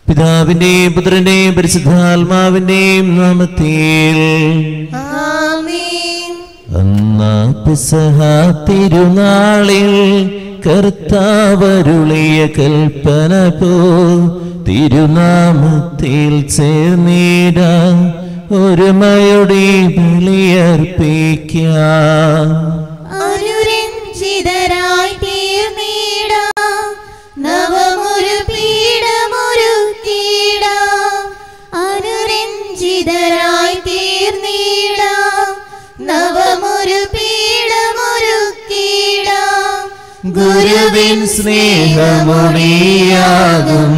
പിതാവിന്റെയും പുത്രന്റെയും പരിശുദ്ധാത്മാവിന്റെയും നാമത്തിൽ ആമേൻ അന്നാ പിസഹ തിരുനാളിൽ കർത്താവരുളിയ കൽപ്പന പോ തിരുനാമത്തിൽ ചേർന്നിട ഒരുമയുടെ ബലിയർപ്പിക്കാം അനുരഞ്ജിതരായി തീർന്നിടാം നവമൊരു പീഠമൊരുക്കിടാം അനുരഞ്ജിതരായി തീർന്നിടാം നവമൊരു പീഠമൊരുക്കിടാം ഗുരുവിൻ സ്നേഹമൊഴിയാകും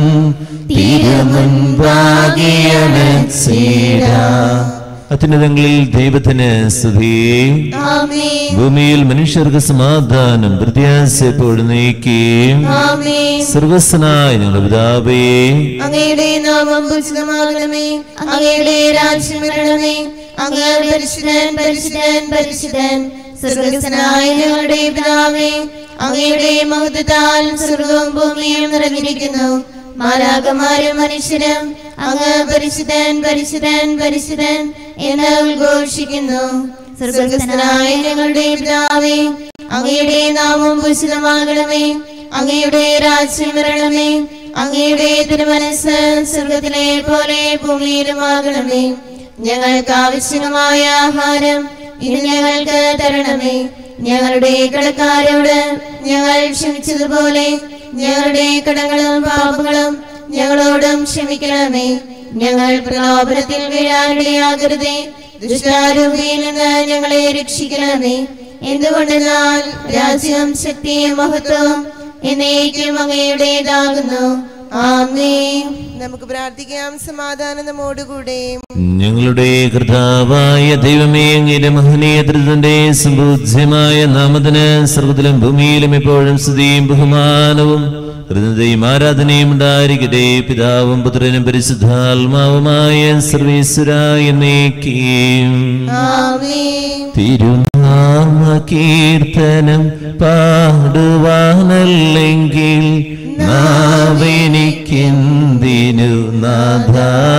തിരുമുൻപാകിയണച്ചേര അത്യുന്നതങ്ങളിൽ ദൈവത്തിന് സ്തുതി ആമേൻ ഭൂമിയിൽ മനുഷ്യർക്ക് സമാധാനം പ്രത്യാശപ്പോഴും നീക്കുകയും ആമേൻ സർവസ്വനായ ഞങ്ങളുടെ പിതാവേ അങ്ങയുടെ നാമം പൂജിതമാകണമേ അങ്ങയുടെ രാജ്യം വരണമേ അങ്ങ് പരിശുദ്ധൻ പരിശുദ്ധൻ പരിശുദ്ധൻ സ്വർഗസ്നായ ഞങ്ങളുടെ പിതാവേ അങ്ങയുടെ മഹത്വത്താൽ സ്വർഗവും ഭൂമിയും നിറഞ്ഞിരിക്കുന്നു മാലാകമാരും മനുഷ്യരും അങ്ങ് പരിശുദ്ധൻ പരിശുദ്ധൻ പരിശുദ്ധൻ എന്ന് ഉദ്ഘോഷിക്കുന്നു സ്വർഗസ്നായ ഞങ്ങളുടെ പിതാവേ അങ്ങയുടെ നാമം പൂജിതമാകണമേ അങ്ങയുടെ രാജ്യം വരണമേ അങ്ങയുടെ തിരുമനസ് സ്വർഗത്തിലെ പോലെ ഭൂമിയിലുമാകണമേ ഞങ്ങൾക്ക് ആവശ്യമായ ആഹാരം ഇനി ഞങ്ങൾക്ക് തരണമേ ഞങ്ങളുടെ കടക്കാരോട് ഞങ്ങൾ ക്ഷമിച്ചതുപോലെ ഞങ്ങളുടെ കടങ്ങളും പാപങ്ങളും ഞങ്ങളോടും ക്ഷമിക്കണമേ ഞങ്ങൾ പ്രലോഭനത്തിൽ വീഴാനിടയാകരുതേ ദുഷ്ടാരൂപിയിൽ നിന്ന് ഞങ്ങളെ രക്ഷിക്കണമേ എന്തുകൊണ്ടെന്നാൽ രാജ്യം ശക്തിയും മഹത്വവും എന്നേക്കും അങ്ങയുടേതാകുന്നു ആമേൻ നമുക്ക് പ്രാർത്ഥിക്കാം സമാധാനം നമ്മോടുകൂടെ ഞങ്ങളുടെ കർത്താവായ ദൈവമേ അങ്ങയുടെ മഹനീയ ത്രിതന്റെ സംബൂജ്യമായ നാമത്തിന് സർവ്വത്തിലും ഭൂമിയിലും എപ്പോഴും സ്തുതിയും ബഹുമാനവും ഹൃദയയും ആരാധനയും ഉണ്ടായിരിക്കട്ടെ പിതാവും പുത്രനും പരിശുദ്ധാത്മാവുമായ സർവീശ്വരായ എന്നേക്കും ആമേൻ തിരുനാമ കീർത്തനം പാടുവാനല്ലെങ്കിൽ നാവെനിക്കെന്തിനു നാഥ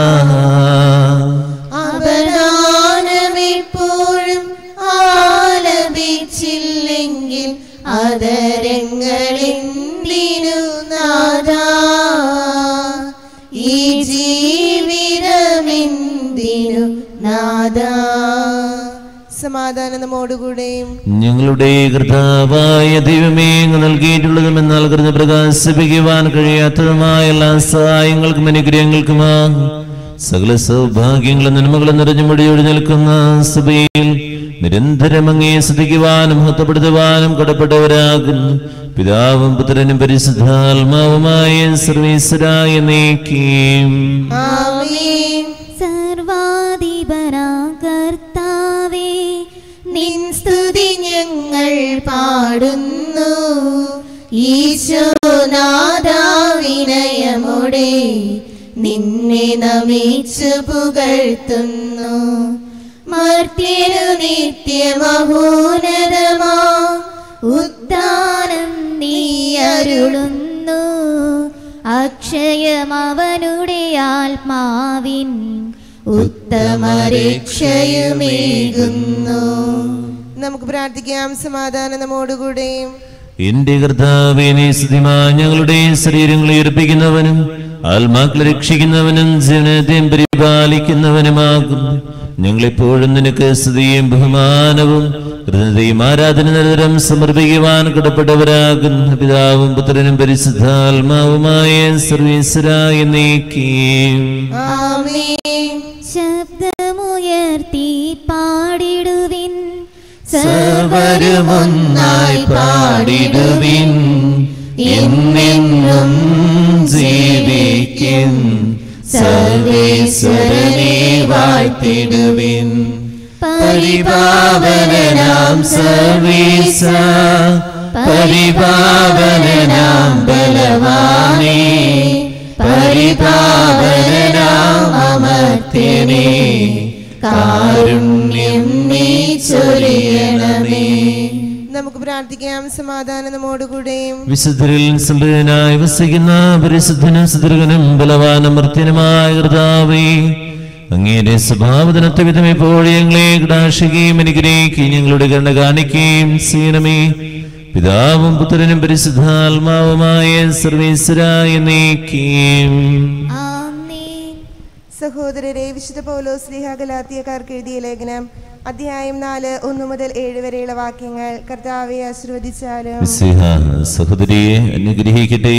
അപദാനമെപ്പോഴും ആലപിച്ചില്ലെങ്കിൽ അതരങ്ങളെന്തിനു നാഥ ഈ ജീവിതമെന്തിനു നാഥ സമാധാനം നമ്മോടുകൂടെ ഞങ്ങളുടെ കർത്താവായ ദൈവമേ അങ്ങ് നൽകിയിട്ടുള്ളതും എന്നാൽ കൃത പ്രകാശിപ്പിക്കുവാൻ കഴിയാത്തതുമായ എല്ലാ സഹായങ്ങൾക്കും അനുഗ്രഹങ്ങൾക്കുമാ സകല സൗഭാഗ്യങ്ങളും നന്മകളും നിറഞ്ഞു മുടിയോടി നിൽക്കുന്ന സഭയിൽ നിരന്തരം അങ്ങേ സ്തുതിക്കുവാനും മഹത്വപ്പെടുത്തുവാനും കടപ്പെട്ടവരാകുന്നു പിതാവും പുത്രനും പരിശുദ്ധാത്മാവുമായ സർവീശ്വരായ നീക്കിയും ആമേൻ സർവാധിപരാ കർത്താവേ നിൻ സ്തുതി ഞങ്ങൾ പാടുന്നു ഈശോനാഥാ വിനയമോടെ നിന്നെ നമിച്ചു പുകഴ്ത്തുന്നു മർത്യനു നിത്യമഹോനതമാ ഉദ്ദാനം നീ അരുളുന്നു അക്ഷയമവനുടെ ആത്മാവിൻ ഉത്തമരക്ഷയുമേകുന്നു നമുക്ക് പ്രാർത്ഥിക്കാം സമാധാനം നമ്മോടുകൂടെ എന്റെ കർത്താവിനെ സ്തുതിമാ ഞങ്ങളുടെ ശരീരങ്ങളെ ഉയർപ്പിക്കുന്നവനും ആത്മാക്കളെ രക്ഷിക്കുന്നവനും ജനത്തെയും പരിപാലിക്കുന്നവനുമാകുന്നു ഞങ്ങളെപ്പോഴും നിനക്ക് സ്തുതിയും ബഹുമാനവും ഹൃദയം ആരാധന നിരന്തരം സമർപ്പിക്കുവാൻ കടപ്പെട്ടവരാകുന്ന പിതാവും പുത്രനും പരിശുദ്ധാത്മാവുമായ സർവീശ്വരായ നീക്കിയും ആമേൻ ശബ്ദമുയർത്തി പാടിടുവിൻ സർവരുമൊന്നായി പാടിടുവിൻ എന്നെന്നും ജീവിക്കും സർവേശ്വരനെ വാഴ്ത്തിടുവിൻ പരിപാവനാം സർവീസ പരിപാവനാം ബലവാനേ പരിപാവനാം അമർത്യനേ കാരുണ്യം നീ ചൊരിയണമേ നമുക്ക് പ്രാർത്ഥിക്കാം പ്രാർത്ഥിക്കാം സമാധാനം നമ്മോടുകൂടെ വിശുദ്ധരിൽ സുന്ദരനായി വസിക്കുന്ന പരിശുദ്ധനും സുദൃഗനും ബലവാനും മർത്യനുമായ കർത്താവേ അങ്ങയുടെ സ്വഭാവത്തിനൊത്ത വിധം എപ്പോഴും ഞങ്ങളെ കടാക്ഷിക്കുകയും അനുഗ്രഹിക്കുകയും ഞങ്ങളുടെ കരുണ കാണിക്കുകയും ചെയ്യണമേ പിതാവും പുത്രനും പരിശുദ്ധാത്മാവുമായ സർവീശ്വരായ നീക്കുകയും ആമേൻ സഹോദരരെ വിശുദ്ധ പൗലോസ് സ്ലിഹ ഗലാത്തിയക്കാർക്ക് എഴുതിയ ലേഖനം അധ്യായം നാല് ഒന്ന് മുതൽ ഏഴ് വരെയുള്ള വാക്യങ്ങൾ കർത്താവെ ആശീർവദിച്ചാലും മിശിഹ സഹോദരിയെ അനുഗ്രഹിക്കട്ടെ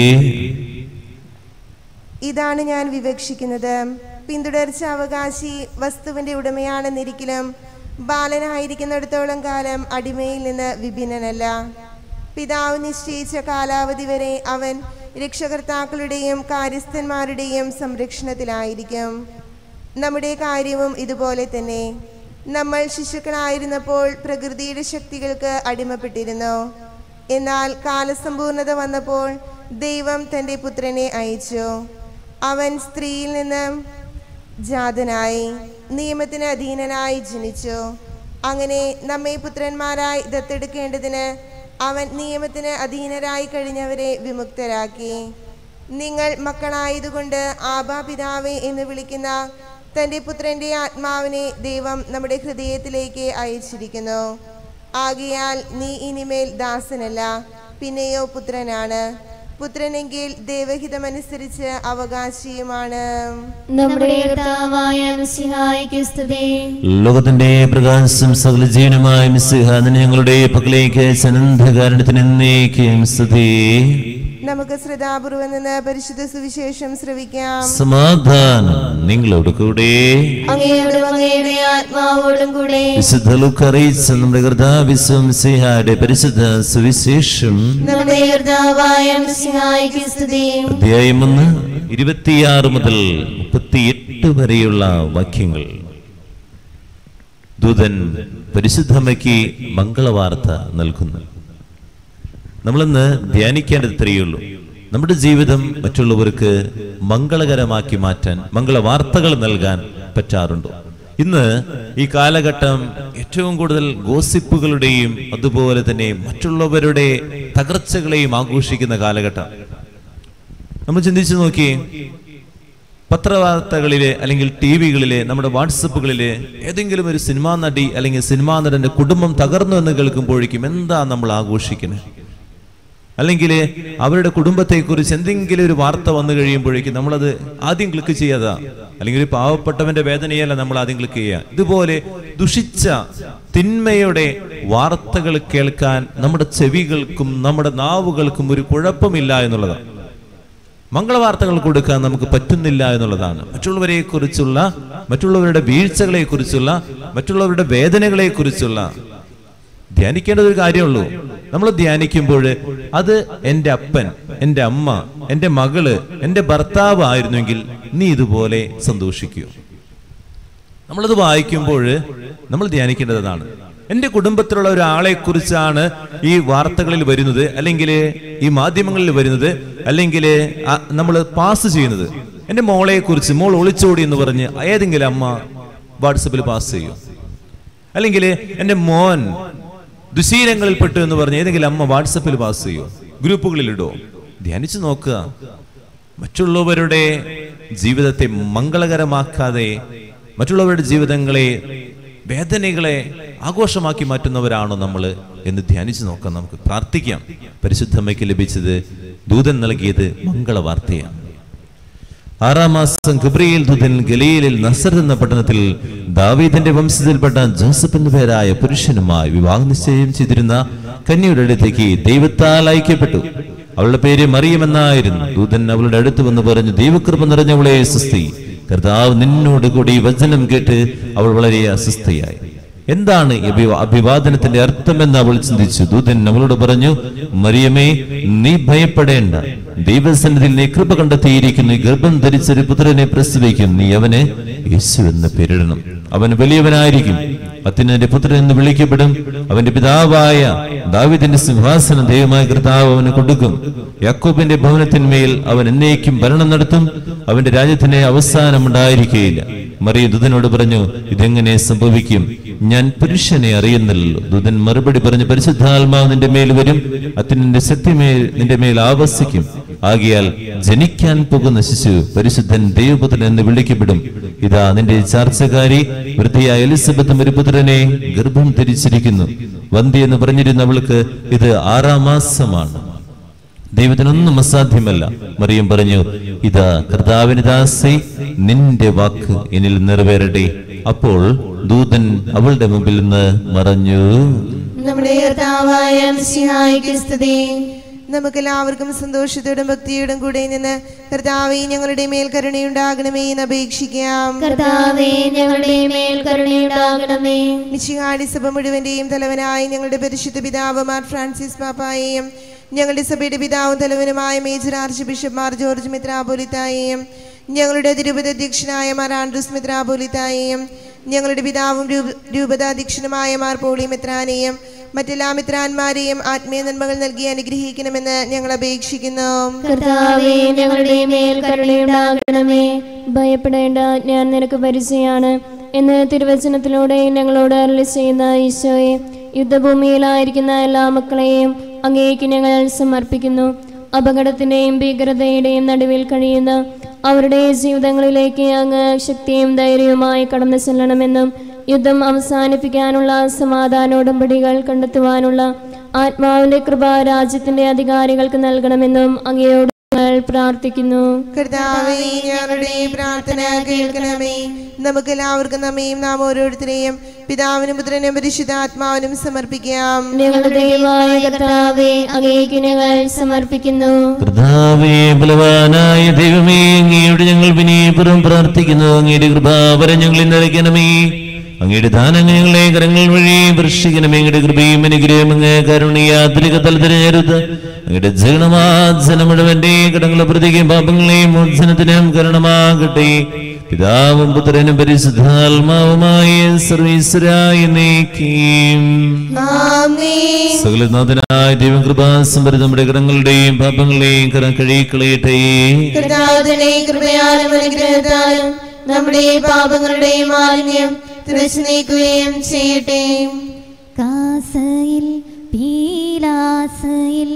ഇതാണ് ഞാൻ വിവക്ഷിക്കുന്നത് പിന്തുടർച്ച അവകാശി വസ്തുവിന്റെ ഉടമയാണെന്നിരിക്കലും ബാലനായിരിക്കുന്നിടത്തോളം കാലം അടിമയിൽ നിന്ന് വിഭിന്നനല്ല പിതാവ് നിശ്ചയിച്ച കാലാവധി വരെ അവൻ രക്ഷകർത്താക്കളുടെയും കാര്യസ്ഥന്മാരുടെയും സംരക്ഷണത്തിലായിരിക്കും നമ്മുടെ കാര്യവും ഇതുപോലെ തന്നെ നമ്മൾ ശിശുക്കളായിരുന്നപ്പോൾ പ്രകൃതിയുടെ ശക്തികൾക്ക് അടിമപ്പെട്ടിരുന്നു എന്നാൽ കാലസമ്പൂർണത വന്നപ്പോൾ ദൈവം തൻ്റെ പുത്രനെ അയച്ചു അവൻ സ്ത്രീയിൽ നിന്ന് ജാതനായി നിയമത്തിന് അധീനനായി ജനിച്ചു അങ്ങനെ നമ്മെ പുത്രന്മാരായി ദത്തെടുക്കേണ്ടതിന് അവൻ നിയമത്തിന് അധീനരായി കഴിഞ്ഞവരെ വിമുക്തരാക്കി നിങ്ങൾ മക്കളായതുകൊണ്ട് ആബാ പിതാവേ എന്ന് വിളിക്കുന്ന തൻ്റെ പുത്രൻ്റെ ആത്മാവിനെ ദൈവം നമ്മുടെ ഹൃദയത്തിലേക്ക് അയച്ചിരിക്കുന്നു ആകയാൽ നീ ഇനിമേൽ ദാസനല്ല പിന്നെയോ പുത്രനാണ് പുത്രനെങ്കിൽ ദൈവഹിതമനുസരിച്ച് അവകാശിയുമാണ് നമ്മുടെ കർത്താവായ മിശിഹായ്ക്ക് സ്തുതി ലോകത്തിന്റെ പ്രകാശം സകല ജീവനുമായ മിസ്സിഹ അതിന് ഞങ്ങളുടെ പക്കലേക്ക് അനന്തകാരണത്തിന് എന്നേക്കും സ്തുതി നമുക്ക് ശ്രദ്ധാപൂർവം നിന്ന് പരിശുദ്ധ സുവിശേഷം ശ്രവിക്കാം സമാധാനം നിങ്ങളോട് കൂടെ അങ്ങയോടും അങ്ങയുടെ ആത്മാവോടും കൂടെ വിശുദ്ധ ലുക്ക് അറിയിച്ച നമ്മുടെ കർത്താവിശ്വം സിഹായുടെ പരിശുദ്ധ സുവിശേഷം നമ്മുടെ കർത്താവായ മിശിഹായ്ക്ക് സ്തുതി അധ്യായം ഒന്ന് ഇരുപത്തിയാറ് മുതൽ മുപ്പത്തിയെട്ട് വരെയുള്ള വാക്യങ്ങൾ ദൂതൻ പരിശുദ്ധമ്മയ്ക്ക് മംഗളവാർത്ത നൽകുന്നു നമ്മളിന്ന് ധ്യാനിക്കേണ്ടത് ഇത്രയേ ഉള്ളൂ നമ്മുടെ ജീവിതം മറ്റുള്ളവർക്ക് മംഗളകരമാക്കി മാറ്റാൻ മംഗളവാർത്തകൾ നൽകാൻ പറ്റാറുണ്ടോ ഇന്ന് ഈ കാലഘട്ടം ഏറ്റവും കൂടുതൽ ഗോസിപ്പുകളുടെയും അതുപോലെ തന്നെ മറ്റുള്ളവരുടെ തകർച്ചകളെയും ആഘോഷിക്കുന്ന കാലഘട്ടം നമ്മൾ ചിന്തിച്ചു നോക്കിയേ പത്രവാർത്തകളിലെ അല്ലെങ്കിൽ ടി വികളിലെ നമ്മുടെ വാട്സപ്പുകളിലെ ഏതെങ്കിലും ഒരു സിനിമാ നടി അല്ലെങ്കിൽ സിനിമാ നടന്റെ കുടുംബം തകർന്നു എന്ന് കേൾക്കുമ്പോഴേക്കും എന്താ നമ്മൾ ആഘോഷിക്കുന്നത് അല്ലെങ്കിൽ അവരുടെ കുടുംബത്തെക്കുറിച്ച് എന്തെങ്കിലും ഒരു വാർത്ത വന്നു കഴിയുമ്പോഴേക്കും നമ്മളത് ആദ്യം ക്ലിക്ക് ചെയ്യാതാ അല്ലെങ്കിൽ ഒരു പാവപ്പെട്ടവന്റെ വേദനയല്ല നമ്മൾ ആദ്യം ക്ലിക്ക് ചെയ്യുക ഇതുപോലെ ദുഷിച്ച തിന്മയുടെ വാർത്തകൾ കേൾക്കാൻ നമ്മുടെ ചെവികൾക്കും നമ്മുടെ നാവുകൾക്കും ഒരു കുഴപ്പമില്ല എന്നുള്ളതാണ് മംഗളവാർത്തകൾ കൊടുക്കാൻ നമുക്ക് പറ്റുന്നില്ല എന്നുള്ളതാണ് മറ്റുള്ളവരെ കുറിച്ചുള്ള മറ്റുള്ളവരുടെ വീഴ്ചകളെ കുറിച്ചുള്ള മറ്റുള്ളവരുടെ വേദനകളെ കുറിച്ചുള്ള ധ്യാനിക്കേണ്ട ഒരു കാര്യമുള്ളൂ നമ്മൾ ധ്യാനിക്കുമ്പോൾ അത് എൻ്റെ അപ്പൻ എൻ്റെ അമ്മ എൻ്റെ മകള് എൻ്റെ ഭർത്താവ് ആയിരുന്നെങ്കിൽ നീ ഇതുപോലെ സന്തോഷിക്കൂ നമ്മളത് വായിക്കുമ്പോൾ നമ്മൾ ധ്യാനിക്കേണ്ടതാണ് എൻ്റെ കുടുംബത്തിലുള്ള ഒരാളെ കുറിച്ചാണ് ഈ വാർത്തകളിൽ വരുന്നത് അല്ലെങ്കിൽ ഈ മാധ്യമങ്ങളിൽ വരുന്നത് അല്ലെങ്കിൽ നമ്മൾ പാസ് ചെയ്യുന്നത് എൻ്റെ മോളെ കുറിച്ച് മോൾ ഒളിച്ചോടി എന്ന് പറഞ്ഞ് ഏതെങ്കിലും അമ്മ വാട്സപ്പിൽ പാസ് ചെയ്യും അല്ലെങ്കിൽ എൻ്റെ മോൻ ദുശീലങ്ങളിൽപ്പെട്ടു എന്ന് പറഞ്ഞ് ഏതെങ്കിലും അമ്മ വാട്സപ്പിൽ പാസ് ചെയ്യോ ഗ്രൂപ്പുകളിൽ ഇടോ ധ്യാനിച്ചു നോക്കുക മറ്റുള്ളവരുടെ ജീവിതത്തെ മംഗളകരമാക്കാതെ മറ്റുള്ളവരുടെ ജീവിതങ്ങളെ വേദനകളെ ആഘോഷമാക്കി മാറ്റുന്നവരാണോ നമ്മൾ എന്ന് ധ്യാനിച്ചു നോക്കാം നമുക്ക് പ്രാർത്ഥിക്കാം പരിശുദ്ധമ്മയ്ക്ക് ലഭിച്ചത് ദൂതൻ നൽകിയത് മംഗളവാർത്തയാണ് ആറാം മാസം ഗബ്രിയേൽ ദൂതൻ ഗലീലിൽ നസർ എന്ന പട്ടണത്തിൽ ദാവീദിന്റെ വംശത്തിൽപ്പെട്ട ജോസഫ് എന്ന പേരായ പുരുഷനുമായി വിവാഹ നിശ്ചയം ചെയ്തിരുന്ന കന്യയുടെ അടുത്തേക്ക് ദൈവത്താൽ അയക്കപ്പെട്ടു അവളുടെ പേര് മറിയം എന്നായിരുന്നു ദൂതൻ അവളുടെ അടുത്ത് വന്ന് പറഞ്ഞു ദൈവകൃപ നിറഞ്ഞവളെ സുസ്തി കർത്താവ് നിന്നോട് കൂടി വചനം കേട്ട് അവൾ വളരെ അസ്വസ്ഥയായി എന്താണ് ഈ അഭിവാ- അഭിവാദനത്തിന്റെ അർത്ഥമെന്ന് അവൾ ചിന്തിച്ചു ദൂതൻ അവളോട് പറഞ്ഞു മറിയമേ നീ ഭയപ്പെടേണ്ട ദൈവസന്നിധിയിൽ നീ കൃപ കണ്ടെത്തിയിരിക്കുന്നു ഈ ഗർഭം ധരിച്ചൊരു പുത്രനെ പ്രസവിക്കും നീ അവന് യേശു എന്ന് പേരിടണം അവൻ വലിയവനായിരിക്കും അത്യുന്നതിന്റെ പുത്രൻ എന്ന് വിളിക്കപ്പെടും അവന്റെ പിതാവായ ദാവിദിന്റെ സിംഹാസനം ദൈവമായ കർത്താവ് അവന് കൊടുക്കും യാക്കോബിന്റെ ഭവനത്തിന്മേൽ അവൻ എന്നേക്കും ഭരണം നടത്തും അവന്റെ രാജ്യത്തിന് അവസാനം ഉണ്ടായിരിക്കുകയില്ല മറിയ ദുതനോട് പറഞ്ഞു ഇതെങ്ങനെ സംഭവിക്കും ഞാൻ പുരുഷനെ അറിയുന്നില്ലല്ലോ ദൂതൻ മറുപടി പറഞ്ഞ് പരിശുദ്ധാത്മാവ് നിന്റെ മേൽ വരും അത്യന്റെ ശക്തിമേൽ നിന്റെ മേൽ ആവസിക്കും ആകിയാൽ ജനിക്കാൻ പോകുന്ന ശിശു പരിശുദ്ധൻ ദൈവപുത്രൻ എന്ന് വിളിക്കപ്പെടും ഇതാ നിന്റെ ചാർച്ചക്കാരി വൃദ്ധയായ എലിസബത്ത് ഒരു പുത്രനെ ഗർഭം ധരിച്ചിരിക്കുന്നു വന്തി എന്ന് പറഞ്ഞിരുന്നവൾക്ക് ഇത് ആറാം മാസമാണ് ദൈവത്തിനൊന്നും അസാധ്യമല്ല മറിയം പറഞ്ഞു ഇതാ കർത്താവിന് ദാസി നിന്റെ വാക്ക് എന്നിൽ നിറവേറട്ടെ അപ്പോൾ ദൂതൻ അവളുടെ മുമ്പിൽ നിന്ന് മറഞ്ഞു നമ്മുടെ കർത്താവായ മിശിഹായിക്ക് സ്തുതി നമുക്കെല്ലാവർക്കും സന്തോഷത്തോടും ഭക്തിയോടും കൂടെ നിന്ന് കർത്താവെ ഞങ്ങളുടെ മേൽ കരുണയുണ്ടാകണമേ എന്ന് അപേക്ഷിക്കാം കർത്താവേ ഞങ്ങളുടെ മേൽ കരുണയുണ്ടാകണമേ മിശിഹാടി സഭ മുഴുവന്റെയും തലവനായി ഞങ്ങളുടെ പരിശുദ്ധ പിതാവ് മാർ ഫ്രാൻസിസ് പാപ്പായെയും ഞങ്ങളുടെ സഭയുടെ പിതാവും തലവനുമായ മേജർ ആർച്ച് ബിഷപ്പ് മാർ ജോർജ് മിത്രാപോലിത്തായെയും ഞങ്ങളുടെ തിരുപതി അധ്യക്ഷനായ മാർ ആൻഡ്രൂസ് മിത്രാപോലിത്തായെയും ഞങ്ങളുടെ പിതാവും രൂപ- രൂപതാധ്യക്ഷനുമായ മാർ പോളി മിത്രാനെയും മറ്റെല്ലാ മിത്രാന്മാരെയും ആത്മീയ നന്മകൾ നൽകി അനുഗ്രഹിക്കണമെന്ന് ഞങ്ങൾ അപേക്ഷിക്കുന്നു കർത്താവേ ഞങ്ങളുടെ മേൽ കരുണയുണ്ടാകണമേ ഭയപ്പെടേണ്ട ഞാൻ നിനക്ക് പരിചയമാണ് എന്ന് തിരുവചനത്തിലൂടെ ഞങ്ങളോട് അരളി ചെയ്യുന്ന ഈശോയെ യുദ്ധഭൂമിയിലായിരിക്കുന്ന എല്ലാ മക്കളെയും അങ്ങേക്ക് ഞങ്ങൾ സമർപ്പിക്കുന്നു അപകടത്തിന്റെയും ഭീകരതയുടെയും നടുവിൽ കഴിയുന്ന അവരുടെ ജീവിതങ്ങളിലേക്ക് അങ്ങ് ശക്തിയും ധൈര്യവുമായി കടന്നു ചെല്ലണമെന്നും യുദ്ധം അവസാനിപ്പിക്കാനുള്ള സമാധാന ഉടമ്പടികൾ കണ്ടെത്തുവാനുള്ള ആത്മാവിന്റെ കൃപ രാജ്യത്തിന്റെ അധികാരികൾക്ക് നൽകണമെന്നും അങ്ങയോട് ഞങ്ങൾ പ്രാർത്ഥിക്കുന്നു കർത്താവേ ഞങ്ങളുടെ പ്രാർത്ഥന കേൾക്കണമേ നമുക്ക് എല്ലാവർക്കും നമ്മയും നാം ഓരോരുത്തരെയും പിതാവിനും പുത്രനും പരിശുദ്ധാത്മാവിനും സമർപ്പിക്കാം ഞങ്ങളുടെ ദൈവമായ കർത്താവെ അങ്ങേക്ക് ഞങ്ങൾ സമർപ്പിക്കുന്നു കർത്താവേ ബലവാനായ ദൈവമേ അങ്ങയുടെ ഞങ്ങൾ വിനയപുറം പ്രാർത്ഥിക്കുന്നു അങ്ങയുടെ കൃപാവരം ഞങ്ങളിൽ നിറയ്ക്കണമേ അങ്ങയുടെ ദാനങ്ങൾ ഞങ്ങളെ കരങ്ങൾ വഴി വർഷിക്കണമേ അങ്ങയുടെ കൃപയും അനുഗ്രഹം അങ്ങ് കരുണയാത്രിക തലതിരഞ്ഞെടുത്ത് അങ്ങയുടെ ജഗണമാസനം മുഴുവന്റെ കടങ്ങളെ പ്രതിയും പാപങ്ങളെയും മോചനത്തിനും കരണമാകട്ടെ പിതാവും പുത്രനും പരിശുദ്ധാത്മാവുമായ സർവീശ്വരായി നീക്കിയും ആമേൻ സകലനാഥനായ ദൈവം കൃപാസമ്പരി നമ്മുടെ കടങ്ങളുടെയും പാപങ്ങളുടെയും കരം കഴുകിക്കളയട്ടെ കർത്താവിനെ കൃപയാലും അനുഗ്രഹത്താലും നമ്മുടെ പാപങ്ങളുടെയും മാലിന്യം തുടച്ചു നീക്കുകയും ചെയ്യട്ടെ കാസയിൽ പീലാസയിൽ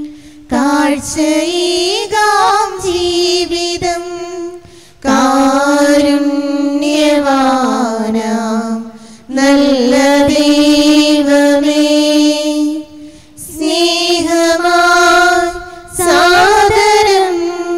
കാഴ്ചയേകാം ജീവിതം കാരുണ്യവാനാം നല്ല ദൈവമേ സ്നേഹമായി സാദരം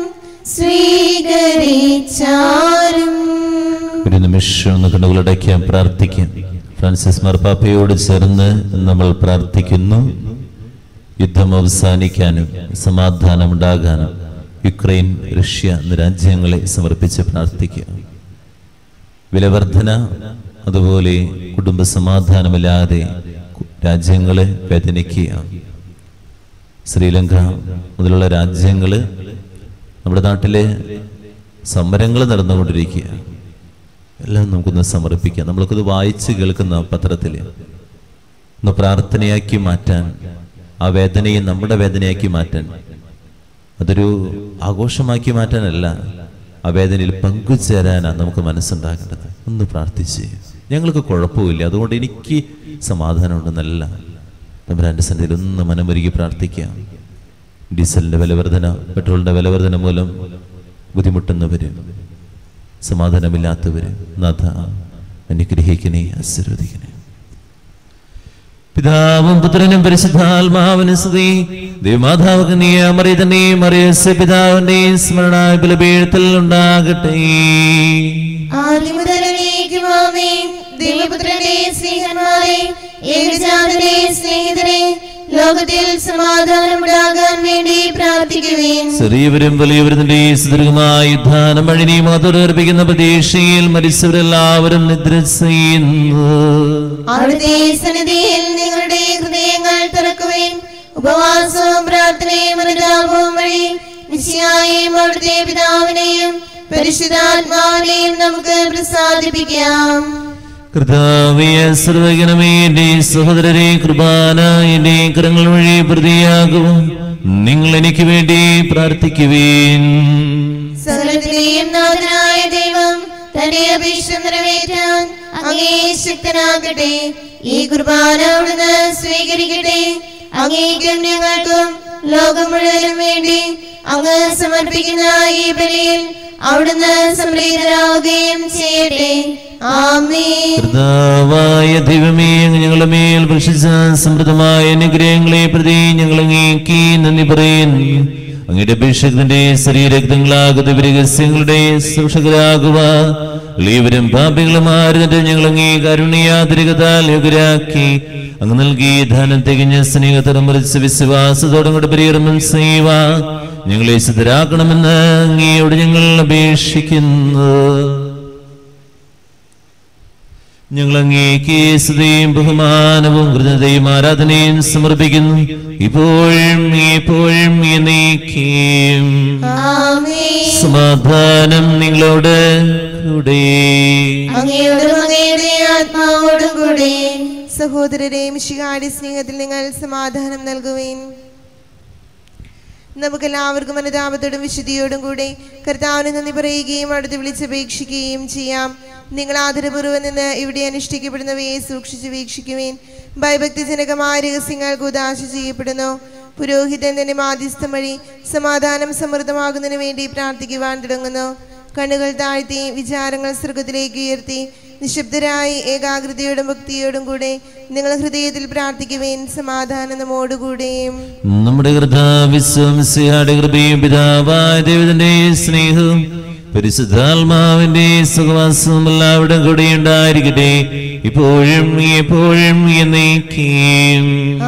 സ്വീകരിച്ചാലും ഒരു നിമിഷം ഒന്ന് കണ്ണുകളടയ്ക്കാൻ പ്രാർത്ഥിക്കാം ഫ്രാൻസിസ് മാർപ്പാപ്പയോട് ചേർന്ന് നമ്മൾ പ്രാർത്ഥിക്കുന്നു യുദ്ധം അവസാനിക്കാനും സമാധാനമുണ്ടാകാനും യുക്രൈൻ റഷ്യ എന്നീ രാജ്യങ്ങളെ സമർപ്പിച്ച് പ്രാർത്ഥിക്കുക വിലവർധന അതുപോലെ കുടുംബ സമാധാനമില്ലാതെ രാജ്യങ്ങളെ വേദനിക്കുക ശ്രീലങ്ക മുതലുള്ള രാജ്യങ്ങള് നമ്മുടെ നാട്ടിലെ സമരങ്ങൾ നടന്നുകൊണ്ടിരിക്കുക എല്ലാം നമുക്കൊന്ന് സമർപ്പിക്കാം നമ്മൾക്കത് വായിച്ച് കേൾക്കുന്ന പത്രത്തിൽ ഒന്ന് പ്രാർത്ഥനയാക്കി മാറ്റാൻ ആ വേദനയെ നമ്മുടെ വേദനയാക്കി മാറ്റാൻ അതൊരു ആഘോഷമാക്കി മാറ്റാനല്ല ആ വേദനയിൽ പങ്കുചേരാനാണ് നമുക്ക് മനസ്സുണ്ടാകേണ്ടത് ഒന്ന് പ്രാർത്ഥിച്ച് ഞങ്ങൾക്ക് കുഴപ്പമില്ല അതുകൊണ്ട് എനിക്ക് സമാധാനം ഉണ്ടെന്നല്ല തമ്പുരാൻ്റെ സന്നിധിയിൽ ഒന്ന് മനമൊരുക്കി പ്രാർത്ഥിക്കാം ഡീസലിന്റെ വിലവർധന പെട്രോളിന്റെ വിലവർധന മൂലം ബുദ്ധിമുട്ടുന്നവര് സമാധാനമില്ലാത്തവര് നാഥ അനുഗ്രഹിക്കണേ ആശീർവദിക്കണേ പിതാവും പുത്രനും പരിശുദ്ധാത്മാവിന് സ്തുതി ദൈവമാതാവ് നീ മറിയ തന്നെ മറിയസ് പിതാവിന്റെ സ്മരണ ബലപീഠത്തിൽ ഉണ്ടാകട്ടെ ആദ്യം മുതൽ എന്നേക്കുമാമേ ദൈവപുത്രന്റെ സ്നേഹന്മാരെ ഏകജാതരെ സ്നേഹിതരെ ലോകത്തിൽ സമാധാനമുണ്ടാകാൻ വേണ്ടി പ്രാർത്ഥിക്കുവേൻ ചെറിയവരും വലിയവരും നിന്റെ സുദീർഘമായ യുദ്ധാനം വഴി മാതൃർപ്പിക്കുന്ന പ്രതീക്ഷയിൽ മരിച്ചവരെല്ലാവരും നിദ്ര ചെയ്യുന്നു അവിടുത്തെ സന്നിധിയിൽ നിങ്ങളുടെ ഹൃദയങ്ങൾ തുറക്കുവേൻ ഉപവാസവും പ്രാർത്ഥനയും അനുതാപവും വഴി നിശ്ചയായും അവിടുത്തെ പിതാവിനെയും പരിശുദ്ധാത്മാവിനെയും നമുക്ക് പ്രസാദിപ്പിക്കാം കർത്താവിയ സർവഗണമേ എന്റെ സഹോദരരെ കൃപാന എന്റെ കരങ്ങൾ വഴി പ്രതിയാകും നിങ്ങൾ എനിക്ക് വേണ്ടി പ്രാർത്ഥിക്കുവേൻ സകലത്തിലെയും നാഥനായ ദൈവം തന്റെ അഭീഷ്ടം നിറവേറ്റാൻ അങ്ങേ ശക്തനാകട്ടെ ഈ കുർബാന അവിടുന്ന് സ്വീകരിക്കട്ടെ അങ്ങേക്കും ഞങ്ങൾക്കും ലോകം മുഴുവനും വേണ്ടി അങ്ങ് സമർപ്പിക്കുന്ന ഈ ബലിയിൽ അവിടുന്ന് സംപ്രീതരാവുകയും ചെയ്യട്ടെ ആമേൻ കർത്താവായ ദൈവമേ അങ്ങ് ഞങ്ങളുടെ മേൽ ഭക്ഷിച്ച സമൃദ്ധമായ അനുഗ്രഹങ്ങളെ പ്രതി ഞങ്ങൾ അങ്ങേക്ക് നന്ദി പറയുന്നു അങ്ങയുടെ അഭിഷേകത്തിന്റെ ശരീരക്തങ്ങളാകുന്ന രഹസ്യങ്ങളുടെ സൂക്ഷകരാകുക എളിയവരും പാപികളുമായിരുന്നിട്ട് ഞങ്ങൾ അങ്ങേ കരുണയാതിരികതാൽ യോഗ്യരാക്കി അങ്ങ് നൽകി ധനം തികഞ്ഞ സ്നേഹത്തോടെ മറിച്ച് വിശ്വാസത്തോടും കൂടെ പരികർമ്മം ചെയ്യുക ഞങ്ങളെ സിദ്ധരാക്കണമെന്ന് അങ്ങയോട് ഞങ്ങൾ അപേക്ഷിക്കുന്നു ഞങ്ങൾ അങ്ങേക്ക് സ്തുതിയും ബഹുമാനവും കൃതയും ആരാധനയും സമർപ്പിക്കുന്നു ഇപ്പോഴും എപ്പോഴും എന്നേക്കും ആമേൻ സമാധാനം നിങ്ങളോട് കൂടെ അങ്ങയോടും അങ്ങയുടെ ആത്മാവോടും കൂടെ സഹോദരരെ മിശികാടി സ്നേഹത്തിൽ നിങ്ങൾ സമാധാനം നൽകുവേൻ നമുക്കെല്ലാവർക്കും അനുതാപത്തോടും വിശുദ്ധിയോടും കൂടെ കർത്താവിന് നന്ദി പറയുകയും അടുത്ത് വിളിച്ചപേക്ഷിക്കുകയും ചെയ്യാം നിങ്ങൾ ആദരപൂർവ്വം നിന്ന് ഇവിടെ അനുഷ്ഠിക്കപ്പെടുന്നവയെ സൂക്ഷിച്ച് വീക്ഷിക്കുവേൻ ഭയഭക്തിജനകമായ രഹസ്യങ്ങൾ ഉദാശ ചെയ്യപ്പെടുന്നു പുരോഹിതൻ തന്നെ മാധ്യസ്ഥം വഴി സമാധാനം സമൃദ്ധമാകുന്നതിന് വേണ്ടി പ്രാർത്ഥിക്കുവാൻ തുടങ്ങുന്നു കണ്ണുകൾ താഴ്ത്തി വിചാരങ്ങൾ സ്വർഗത്തിലേക്ക് ഉയർത്തി നിശബ്ദരായി ഏകാഗ്രതയോടും ഭക്തിയോടും കൂടെ നിങ്ങൾ ഹൃദയത്തിൽ പ്രാർത്ഥിക്കുവേൻ സമാധാനം നമ്മോടുകൂടെയും നമ്മുടെ കൃതാവിശ്വംസിയുടെ കൃപയും പിതാവായ ദൈവത്തിന്റെ സ്നേഹവും പരിശുദ്ധാത്മാവിന്റെ സുഖവാസവും എല്ലാവരുടെയും കൂടെ ഉണ്ടായിരിക്കട്ടെ ഇപ്പോഴും എപ്പോഴും എന്നേക്കും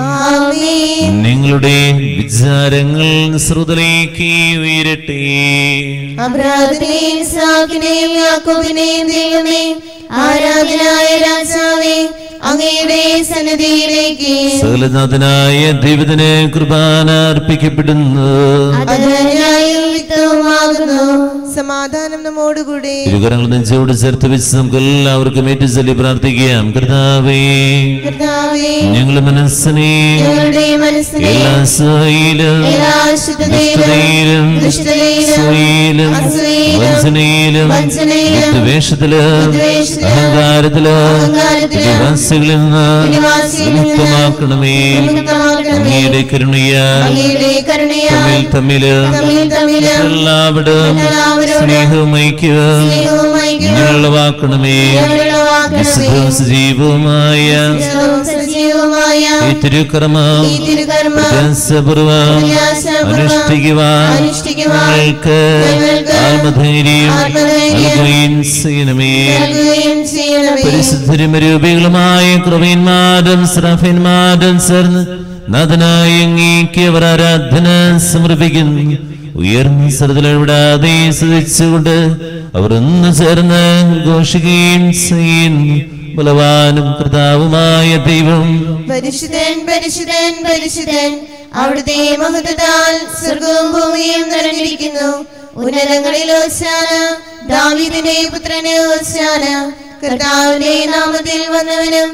ആമേൻ നിങ്ങളുടെ വിചാരങ്ങൾ ശ്രുതലേക്ക് ഉയരട്ടെ അബ്രാഹത്തിനെയും ഇസ്ഹാക്കിനെയും യാക്കോബിനെയും ദൈവമേ ആരാധനായ രാജാവേ അങ്ങയുടെ സന്നിധിയിലേക്ക് സകലനാഥനായ ദൈവത്തിന് കുർബാന അർപ്പിക്കപ്പെടുന്നു അത് ന്യായവും യുക്തവുമാകുന്നു സമാധാനം നമ്മോടുകൂടെ ഇരുകരങ്ങൾ നെഞ്ചോട് ചേർത്ത് വെച്ച് നമുക്ക് എല്ലാവർക്കും ഏറ്റു ചൊല്ലി പ്രാർത്ഥിക്കാം കർത്താവേ കർത്താവേ ഞങ്ങളുടെ മനസ്സിനെ ഞങ്ങളുടെ മനസ്സിനെ എല്ലാ സഹയിലും എല്ലാ അശുദ്ധതയിലും ദുഷ്ടതയിലും ദുഷ്ടതയിലും സൂയിലും അസൂയയിലും വഞ്ചനയിലും വഞ്ചനയിലും വിദ്വേഷത്തിലും വിദ്വേഷത്തിലും അഹങ്കാരത്തിലും അഹങ്കാരത്തിലും നിവാസികളിൽ നിന്ന് നിവാസികളിൽ നിന്ന് വിമുക്തമാക്കണമേ വിമുക്തമാക്കണമേ. അങ്ങയുടെ കരുണയാൽ അങ്ങയുടെ കരുണയാൽ തമ്മിൽ തമ്മില് തമ്മിൽ തമ്മില് എല്ലാവരും എല്ലാവരോടും സ്നേഹവും ഐക്യവും സ്നേഹവും ഐക്യവും ഞങ്ങളുളവാക്കണമേ ഞങ്ങളുളവാക്കണമേ. വിശുദ്ധവും സജീവവുമായ വിശുദ്ധവും സജീവവുമായ ഈ തിരുക്കർമ്മം ഈ തിരുകർമ്മം പ്രയാസപൂർവം പ്രയാസപൂർവം അനുഷ്ഠിക്കുവാൻ അനുഷ്ഠിക്കുവാൻ ഞങ്ങൾക്ക് ഞങ്ങൾക്ക് ആത്മധൈര്യം ആത്മധൈര്യം നൽകുകയും ചെയ്യണമേ നൽകുകയും ചെയ്യണമേ പരിശുദ്ധരും രൂപികളുമായ കൃപന്മാരും ശ്രഫന്മാരും ചേർന്ന് നാഥനായ അങ്ങേക്ക് അവർ ആരാധന സമർപ്പിക്കുന്നു ഉയർന്ന സ്ഥലത്തിലിടാതെ സ്തുതിച്ചുകൊണ്ട് അവർ ഒന്ന് ചേർന്ന് ഘോഷിക്കുകയും ചെയ്യുന്നു ബലവാനും കർത്താവുമായ ദൈവം പരിശുദ്ധൻ പരിശുദ്ധൻ പരിശുദ്ധൻ അവിടുത്തെ മഹത്വത്താൽ സ്വർഗവും ഭൂമിയും നിറഞ്ഞിരിക്കുന്നു ഉന്നതങ്ങളിൽ ഓശാന ദാവീദിന്റെ പുത്രന് ഓശാന കർത്താവിന്റെ നാമത്തിൽ വന്നവനും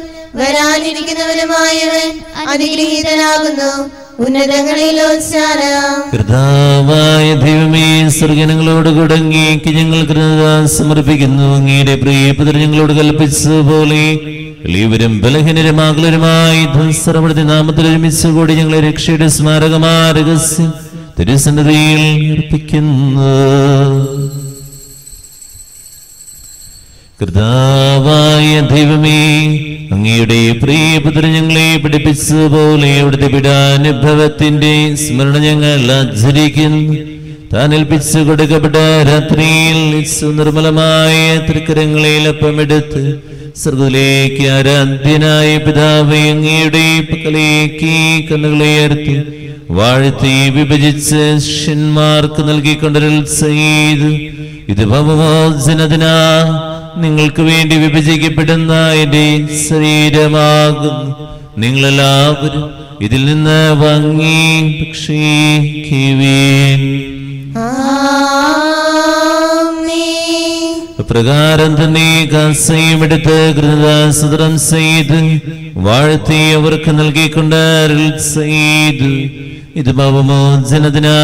വരാനിരിക്കുന്നവനുമായവൻ അനുഗ്രഹീതനാകുന്നു ഉന്നതങ്ങളിൽ ഓശാന കർത്താവായ ദൈവമേ സ്വർഗനങ്ങളോട് കുടങ്ങിക്ക് ഞങ്ങൾ കൃത സമർപ്പിക്കുന്നു അങ്ങയുടെ പ്രിയപുത്ര ഞങ്ങളോട് കൽപ്പിച്ചതുപോലെ എളിയവരും ബലഹീനരും ആകുലരുമായി ധനസരപ്പെടുത്തി നാമത്തിൽ ഒരുമിച്ച് കൂടി ഞങ്ങളെ രക്ഷയുടെ സ്മാരകമായ രഹസ്യം തിരുസന്നതിയിൽ അർപ്പിക്കുന്നു കർത്താവായ ദൈവമേ അങ്ങയുടെ പ്രിയപുത്ര ഞങ്ങളെ പഠിപ്പിച്ചതുപോലെ അവിടുത്തെ പിടാനുഭവത്തിന്റെ സ്മരണ ഞങ്ങൾ ആചരിക്കുന്നു താൻ ഏൽപ്പിച്ചു കൊടുക്കപ്പെട്ട രാത്രിയിൽ സുനിർമ്മലമായ തൃക്കരങ്ങളിൽ അപ്പമെടുത്ത് സ്വർഗത്തിലേക്ക് ആരാധ്യനായ പിതാവ് അങ്ങയുടെ പക്കലേക്ക് കണ്ണുകളെ ഉയർത്തി വാഴ്ത്തി വിഭജിച്ച് ശിഷ്യന്മാർക്ക് നൽകിക്കൊണ്ടൊരു ചെയ്തു ഇത് ഭവമോചനത്തിനാ നിങ്ങൾക്ക് വേണ്ടി വിഭജിക്കപ്പെടുന്ന എന്റെ ശരീരമാകുന്നു നിങ്ങളെല്ലാവരും ഇതിൽ നിന്ന് വാങ്ങി ഭക്ഷിക്കുവീൻ ആമേൻ പ്രകാരം തന്നെ കാസയും എടുത്ത് കൃതദാസതരം ചെയ്ത് വാഴ്ത്തി അവർക്ക് നൽകിക്കൊണ്ട് അരുൾ ചെയ്തു ഇത് ഭവമോചനത്തിനാ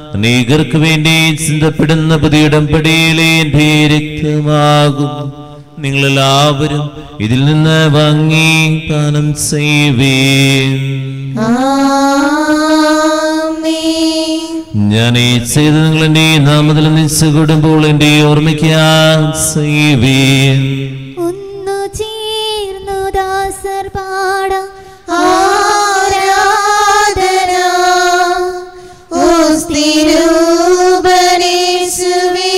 അനേകർക്ക് വേണ്ടി ചിന്തപ്പെടുന്ന പുതിയിടം പടിയിലെ എന്റെ രക്തമാകും നിങ്ങളെല്ലാവരും ഇതിൽ നിന്ന് വാങ്ങി പാനം ചെയ്യുവേൻ ആമേൻ ഞാൻ ഈ ചെയ്ത് നിങ്ങൾ എന്റെ നാമത്തിൽ നിശ്ച കൂടുമ്പോൾ എന്റെ ഓർമ്മിക്കാൻ ചെയ്യുവേൻ ഒന്നു ചേർന്നു ദാസർ പാടാം ആരാധന ഓസ്തിരൂപനേശുവേ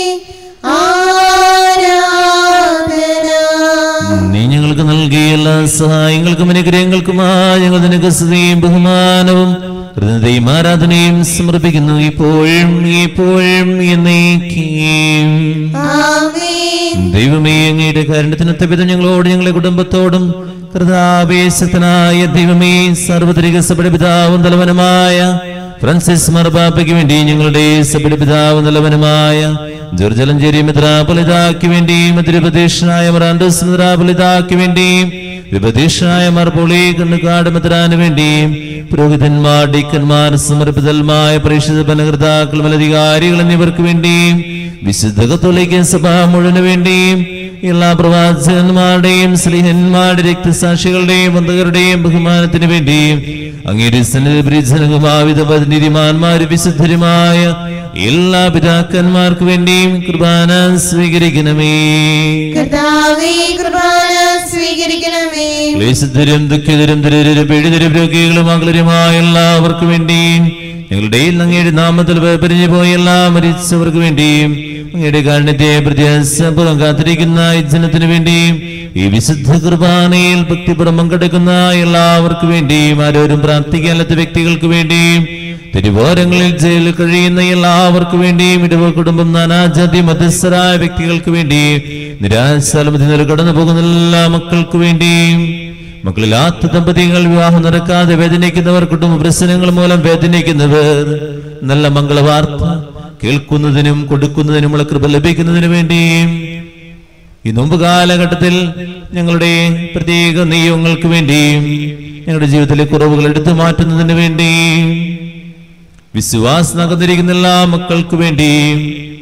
ആരാധന നീ ഞങ്ങൾക്ക് നൽകിയ എല്ലാ സഹായങ്ങൾക്കും അനുഗ്രഹങ്ങൾക്കുമായി ഞങ്ങൾ നിനക്ക് സ്തുതിയും ബഹുമാനവും ഹൃദയയും ആരാധനയും സമർപ്പിക്കുന്നു ഇപ്പോഴും എപ്പോഴും എന്നേക്കും ആമേൻ ദൈവമേ അങ്ങയുടെ കാരണത്തിനൊത്ത വിധം ഞങ്ങളോട് ഞങ്ങളുടെ കുടുംബത്തോടും കൃതാവേശത്തിനായ ദൈവമേ സാർവത്രിക സഭയുടെ പിതാവും തലവനുമായ ഫ്രാൻസിസ് മർബാപ്പയ്ക്ക് വേണ്ടി ഞങ്ങളുടെ സഭയുടെ പിതാവും തലവനുമായ ജോർജലഞ്ചേരി മിത്രാപൊലിതാക്ക് വേണ്ടിയും തിരുപതീഷനായ മറാൻഡസ് മിത്രാപൊലിതാക്ക് വേണ്ടിയും വിപതീഷനായ മർപോളി കണ്ണുകാട് മിത്രാന് വേണ്ടിയും പുരോഹിതന്മാർ ഡീക്കന്മാർ സമർപ്പിതൽമായ പ്രേക്ഷിത ഭരണകർത്താക്കൾ മേലധികാരികൾ എന്നിവർക്ക് വേണ്ടിയും വിശുദ്ധ കത്തോലിക്ക സഭ മുഴുവന് വേണ്ടിയും എല്ലാ പ്രവാചകന്മാരുടെയും സ്ത്രീഹന്മാരുടെ രക്തസാക്ഷികളുടെയും ബന്ധുക്കളുടെയും ബഹുമാനത്തിന് വേണ്ടിയും അങ്ങേരി സന്നിധിമാവിധ നീതിമാന്മാര് വിശുദ്ധരുമായ എല്ലാ പിതാക്കന്മാർക്ക് വേണ്ടിയും കുർബാന സ്വീകരിക്കണമേ കർത്താവേ കൃപാന സ്വീകരിക്കണമേ ക്ലേശത്തിലും ദുഃഖിതരും ദരിദ്രരും പീഡിതരും രോഗികളും അകലരുമായ എല്ലാവർക്കും വേണ്ടിയും ഞങ്ങളുടെ അങ്ങയുടെ നാമത്തിൽ പിരിഞ്ഞു പോയ എല്ലാ മരിച്ചവർക്ക് വേണ്ടിയും അങ്ങയുടെ കാരണത്തെ പ്രത്യാസപൂർവ്വം കാത്തിരിക്കുന്ന ഈ ജനത്തിന് വേണ്ടിയും ഈ വിശുദ്ധ കുർബാനയിൽ ഭക്തിപുറം പങ്കെടുക്കുന്ന എല്ലാവർക്കും വേണ്ടിയും ആരോരും പ്രാർത്ഥിക്കാത്ത വ്യക്തികൾക്ക് വേണ്ടിയും തിരുവോരങ്ങളിൽ ജയിലിൽ കഴിയുന്ന എല്ലാവർക്കും വേണ്ടിയും ഇടവ കുടുംബം നാനാജാതി മധ്യസ്ഥരായ വ്യക്തികൾക്ക് വേണ്ടിയും നിരാശാലമതി കടന്നു പോകുന്ന എല്ലാ മക്കൾക്ക് വേണ്ടിയും മക്കളില്ലാത്ത ദമ്പതികൾ വിവാഹം നടക്കാതെ വേദനിക്കുന്നവർ കുടുംബ പ്രശ്നങ്ങൾ മൂലം വേദനിക്കുന്നവർ നല്ല മംഗളവാർത്ത കേൾക്കുന്നതിനും കൊടുക്കുന്നതിനുമുള്ള കൃപ ലഭിക്കുന്നതിനു വേണ്ടിയും ഈ നോമ്പ് കാലഘട്ടത്തിൽ ഞങ്ങളുടെ പ്രത്യേക നിയമങ്ങൾക്ക് വേണ്ടിയും ഞങ്ങളുടെ ജീവിതത്തിലെ കുറവുകൾ എടുത്തു മാറ്റുന്നതിന് വേണ്ടിയും വിശ്വാസം നകന്നിരിക്കുന്ന എല്ലാ മക്കൾക്ക് വേണ്ടിയും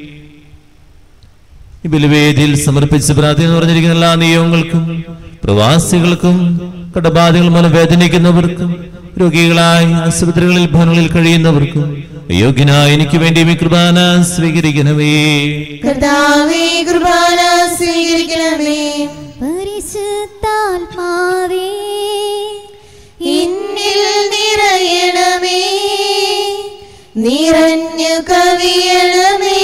ഈ ബലിവേദിയിൽ സമർപ്പിച്ച് പ്രാർത്ഥന പറഞ്ഞിരിക്കുന്ന എല്ലാ നിയമങ്ങൾക്കും പ്രവാസികൾക്കും കടബാധകൾ മൂലം വേദനിക്കുന്നവർക്കും രോഗികളായി ആശുപത്രികളിൽ ഭവനങ്ങളിൽ കഴിയുന്നവർക്കും യോഗ്യനായ എനിക്ക് വേണ്ടി ഈ കൃപാന സ്വീകരിക്കണമേ കർത്താവേ കൃപാന സ്വീകരിക്കണമേ പരിശുദ്ധാത്മാവേ എന്നിൽ നിറയണമേ നിറഞ്ഞു കവിയണമേ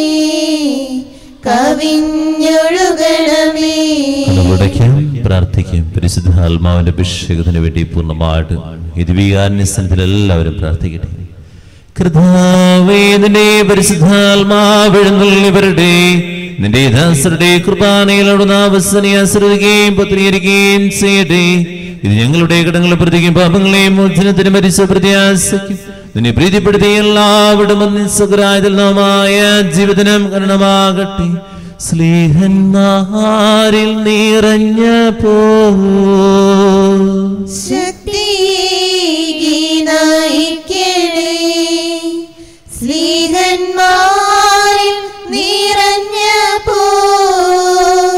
കവിഞ്ഞൊഴുകണമേ കണ്ണുടയ്ക്കാം പ്രാർത്ഥിക്കാം പരിശുദ്ധ ആത്മാവിന്റെ അഭിഷേകത്തിന് വേണ്ടി പൂർണ്ണമായിട്ട് ഇരുവികാരണ്യസ്ഥലത്തിൽ എല്ലാവരും പ്രാർത്ഥിക്കട്ടെ കൃതാവേ നിന്റെ പരിശുദ്ധാത്മാവിഴുന്നവരുടെ നിന്റെ ദാസരുടെ കുർബാനയിലോട് നാവസനെ ആശ്രയിക്കുകയും പത്രീകരിക്കുകയും ചെയ്യട്ടെ ഇത് ഞങ്ങളുടെ കടങ്ങളെ പ്രതിക്കും പാപങ്ങളെയും മോചനത്തിന് മരിച്ച പ്രത്യാശയ്ക്കും നിന്നെ പ്രീതിപ്പെടുത്തിയ എല്ലാവിടും നിസ്സകരായതിൽ നാമായ ജീവിതനം കരണമാകട്ടെ സ്നേഹന്മാരിൽ നിറഞ്ഞ പോ ശക്തിയേകി നയിക്കണേ സ്ലീഹന്മാരിൽ നിറഞ്ഞ പോൽ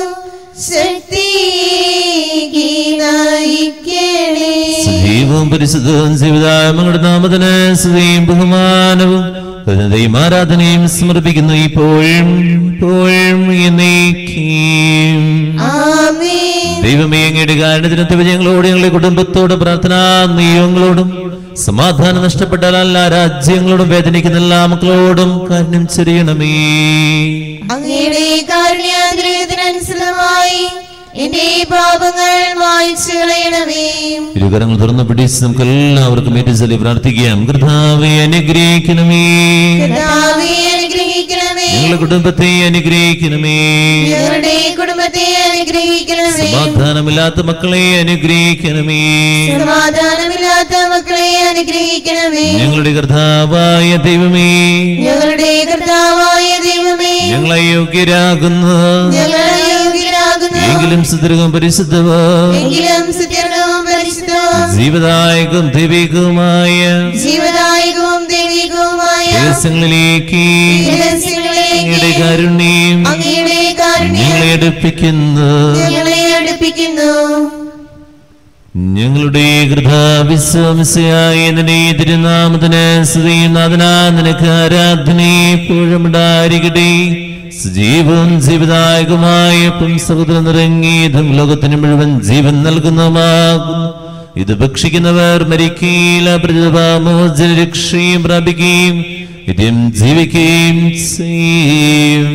ശക്തിയേകി നയിക്കണേ സജീവവും പരിശുദ്ധവും ജീവിതാമങ്ങളുടെ നാമത്തിന് സ്തുതിയും ബഹുമാനവും ഹൃദയവും ആരാധനയും സമർപ്പിക്കുന്നു ഇപ്പോഴും ഇപ്പോഴും എന്നേക്കും ആമേൻ ദൈവമേ അങ്ങയുടെ കാരണത്തിനൊത്ത വിജയങ്ങളോട് ഞങ്ങളുടെ കുടുംബത്തോട് പ്രാർത്ഥനാ നിയമങ്ങളോടും സമാധാനം നഷ്ടപ്പെട്ടാൽ എല്ലാ രാജ്യങ്ങളോടും വേദനിക്കുന്ന എല്ലാ മക്കളോടും കാര്യം ചെറിയണമേ അങ്ങയുടെ കാരുണ്യാഗ്രഹത്തിനനുസൃതമായി എന്റെ പാപങ്ങൾ മായ്ച്ചു കളയണമേ ഇരുകരങ്ങൾ തുറന്ന് പിടിച്ച് നമുക്ക് എല്ലാവർക്കും ഏറ്റവും പ്രാർത്ഥിക്കാം കർത്താവെ അനുഗ്രഹിക്കണമേ കർത്താവേ അനുഗ്രഹിക്കണമേ ഞങ്ങളുടെ കുടുംബത്തെ അനുഗ്രഹിക്കണമേ ഞങ്ങളുടെ കുടുംബത്തെ അനുഗ്രഹിക്കണമേ സമാധാനമില്ലാത്ത മക്കളെ അനുഗ്രഹിക്കണമേ സമാധാനമില്ലാത്ത മക്കളെ അനുഗ്രഹിക്കണമേ ഞങ്ങളുടെ കർത്താവായ ദൈവമേ ഞങ്ങളുടെ കർത്താവായ ദൈവമേ ഞങ്ങളെ യോഗ്യരാകുന്നു ഞങ്ങളെ യോഗ്യരാകുന്നു എങ്കിലും സുദൃഢം പരിശുദ്ധവ എങ്കിലും സുത്യർണവും പരിശുദ്ധവും ജീവദായകവും ദൈവികവുമായ ജീവദായകവും ദൈവികവുമായ ദിവസങ്ങളിലേക്ക് രഹസ്യങ്ങളിലേക്ക് അങ്ങയുടെ കാരുണ്യം അങ്ങയുടെ കാരുണ്യം ഞങ്ങളെ അടുപ്പിക്കുന്നു ഞങ്ങളെ അടുപ്പിക്കുന്നു ഞങ്ങളുടെ കൃതാവിശ്വാസിയായ നിന്റെ തിരുനാമത്തിന് സ്തുതിയുന്നതിനാ നിനക്ക് ആരാധന എപ്പോഴും ഉണ്ടായിരിക്കട്ടെ സജീവവും ജീവദായകമായ സഹോദരൻ നിറങ്ങിയതും ലോകത്തിന് മുഴുവൻ ജീവൻ നൽകുന്നതുമാകുന്നു ഇത് ഭക്ഷിക്കുന്നവർ മരിക്കയില്ല പ്രതിഭാമോചന രക്ഷയും പ്രാപിക്കുകയും ഇതും ജീവിക്കുകയും ചെയ്യും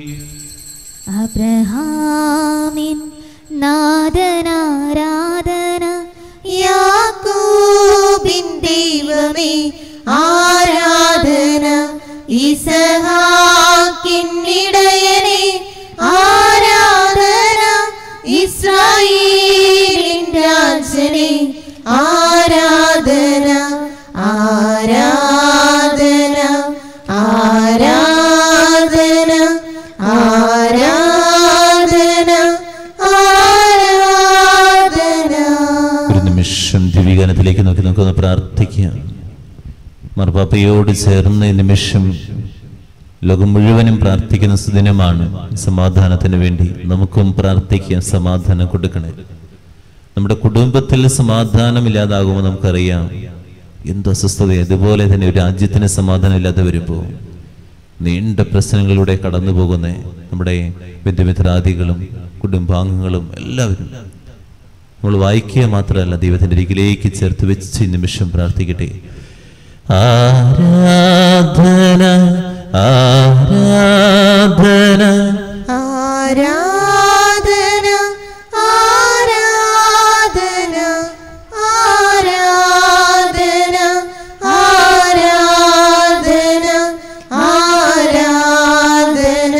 അബ്രഹാമിൻ നാദനാരാധന യാക്കോബിൻ ദൈവമേ ആരാധന ഇസഹാക്കിൻ ഇടയനെ ആരാധന ഇസ്രായേലിൻ രാജനെ ആരാധന ആരാധന ആരാധന ആരാധന ആരാധന ഒരു നിമിഷം ദിവികാനത്തിലേക്ക് നോക്കി നമുക്കൊന്ന് പ്രാർത്ഥിക്കാം മർപ്പാപ്പയോട് ചേർന്ന് ഈ നിമിഷം ലോകം മുഴുവനും പ്രാർത്ഥിക്കുന്ന സുദിനമാണ് സമാധാനത്തിന് വേണ്ടി നമുക്കും പ്രാർത്ഥിക്കാം സമാധാനം കൊടുക്കണേ നമ്മുടെ കുടുംബത്തിൽ സമാധാനം ഇല്ലാതാകുമ്പോൾ നമുക്കറിയാം എന്ത് അസ്വസ്ഥത അതുപോലെ തന്നെ ഒരു രാജ്യത്തിന് സമാധാനം ഇല്ലാതെ വരുമ്പോൾ നീണ്ട പ്രശ്നങ്ങളിലൂടെ കടന്നു പോകുന്ന നമ്മുടെ ബന്ധുമിത്രാദികളും കുടുംബാംഗങ്ങളും എല്ലാവരും നമ്മൾ വായിക്കുക മാത്രമല്ല ദൈവത്തിന്റെ അരികിലേക്ക് ചേർത്ത് വെച്ച് ഈ നിമിഷം പ്രാർത്ഥിക്കട്ടെ ആരാധന ആരാധന ആരാധന ആരാധന ആരാധന ആരാധന ആരാധന